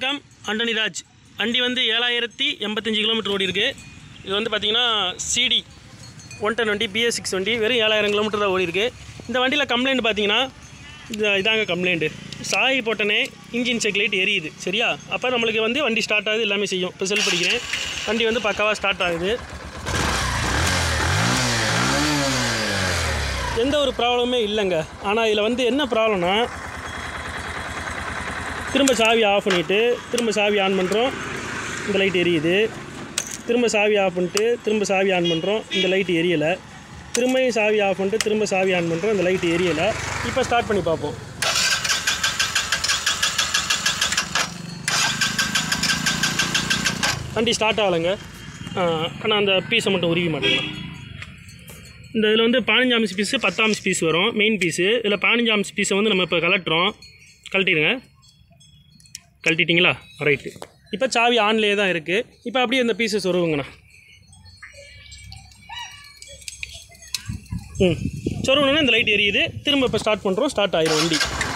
வணக்கம் அண்டனி ராஜ் வண்டி வந்து ஏழாயிரத்தி எண்பத்தஞ்சு கிலோமீட்டர் ஓடி இருக்கு இது வந்து பார்த்தீங்கன்னா சிடி ஒன் டென் வண்டி பிஎஸ் சிக்ஸ் வண்டி வெறும் ஏழாயிரம் கிலோமீட்டர் தான் ஓடி இருக்கு இந்த வண்டியில் கம்ப்ளைண்ட் பார்த்தீங்கன்னா இது இதாங்க கம்ப்ளைண்ட்டு சாய் போட்டனே இன்ஜின் செக் லைட் எரியுது சரியா அப்போ நம்மளுக்கு வந்து வண்டி ஸ்டார்ட் ஆகுது எல்லாமே செய்யும் இப்போ செல் படிக்கிறேன் வண்டி வந்து பக்காவாக ஸ்டார்ட் ஆகுது எந்த ஒரு ப்ராப்ளமுமே இல்லைங்க ஆனால் இதில் வந்து என்ன ப்ராப்ளம்னா திரும்ப சாவி ஆஃப் பண்ணிவிட்டு திரும்ப சாவி ஆன் பண்ணுறோம் இந்த லைட் எரியுது திரும்ப சாவி ஆஃப் பண்ணிட்டு திரும்ப சாவி ஆன் பண்ணுறோம் இந்த லைட் எரியலை திரும்பியும் சாவி ஆஃப் பண்ணிட்டு திரும்ப சாவி ஆன் பண்ணுறோம் இந்த லைட் எரியலை இப்போ ஸ்டார்ட் பண்ணி பார்ப்போம் வண்டி ஸ்டார்ட் ஆகலைங்க ஆனால் அந்த பீஸை மட்டும் உருவி மாட்டேங்கலாம் இந்த இதில் வந்து பதினஞ்சு ஆம்ஸ் பீஸு பத்து ஆம்ஸ் பீஸ் வரும் மெயின் பீஸு இதில் பதினஞ்சு ஆம்ஸ் பீஸை வந்து நம்ம இப்போ கலட்டுறோம் கழட்டிடுங்க கழட்டிட்டீங்களா ரைட்டு இப்போ சாவி ஆன்லேயே தான் இருக்குது இப்போ அப்படியே இந்த பீஸஸ் சொருவுங்கண்ணா ம் சொருவணுன்னா இந்த லைட் எரியுது திரும்ப இப்போ ஸ்டார்ட் பண்ணுறோம் ஸ்டார்ட் ஆயிரும் வண்டி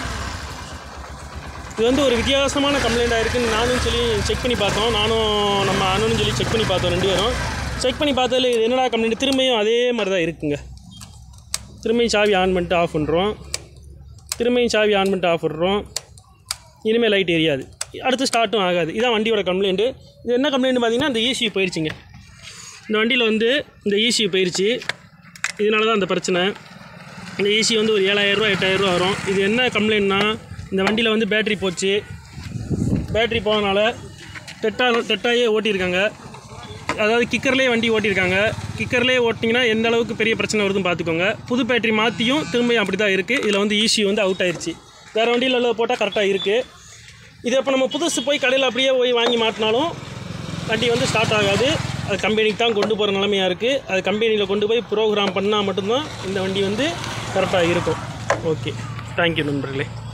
இது வந்து ஒரு வித்தியாசமான கம்ப்ளைண்ட் ஆயிருக்குன்னு நானும் சொல்லி செக் பண்ணி பார்த்தோம் நானும் நம்ம அண்ணனும் சொல்லி செக் பண்ணி பார்த்தோம் ரெண்டு பேரும் செக் பண்ணி பார்த்ததுல இது என்னடா கம்ப்ளைண்ட் திரும்பியும் அதே மாதிரி தான் இருக்குங்க திரும்பியும் சாவி ஆன் பண்ணிட்டு ஆஃப் பண்ணுறோம் திரும்பியும் சாவி ஆன் பண்ணிட்டு ஆஃப் பண்ணுறோம் இனிமேல் லைட் எரியாது அடுத்து ஸ்டார்ட்டும் ஆகாது இதான் வண்டியோட கம்ப்ளைண்ட்டு இது என்ன கம்ப்ளைண்ட் பார்த்தீங்கன்னா இந்த ஈசி போயிடுச்சுங்க இந்த வண்டியில் வந்து இந்த ஈசி போயிடுச்சு இதனால தான் அந்த பிரச்சனை இந்த ஈசி வந்து ஒரு ஏழாயிரரூவா எட்டாயிரரூவா வரும் இது என்ன கம்ப்ளைண்ட்னா இந்த வண்டியில் வந்து பேட்ரி போச்சு பேட்ரி போனனால டெட்டா டெட்டாயே ஓட்டியிருக்காங்க அதாவது கிக்கர்லேயே வண்டி ஓட்டியிருக்காங்க கிக்கர்லேயே ஓட்டிங்கன்னா எந்த அளவுக்கு பெரிய பிரச்சனை வருதுன்னு பார்த்துக்கோங்க புது பேட்டரி மாற்றியும் திரும்பியும் அப்படி தான் இருக்குது இதில் வந்து ஈசி வந்து அவுட் ஆயிருச்சு வேறு வண்டியில் உள்ள போட்டால் கரெக்டாக இருக்குது இது இப்போ நம்ம புதுசு போய் கடையில் அப்படியே போய் வாங்கி மாட்டினாலும் வண்டி வந்து ஸ்டார்ட் ஆகாது அது கம்பெனிக்கு தான் கொண்டு போகிற நிலமையாக இருக்குது அது கம்பெனியில் கொண்டு போய் ப்ரோக்ராம் பண்ணால் மட்டும்தான் இந்த வண்டி வந்து கரெக்டாக இருக்கும் ஓகே தேங்க்யூ நண்பர்களே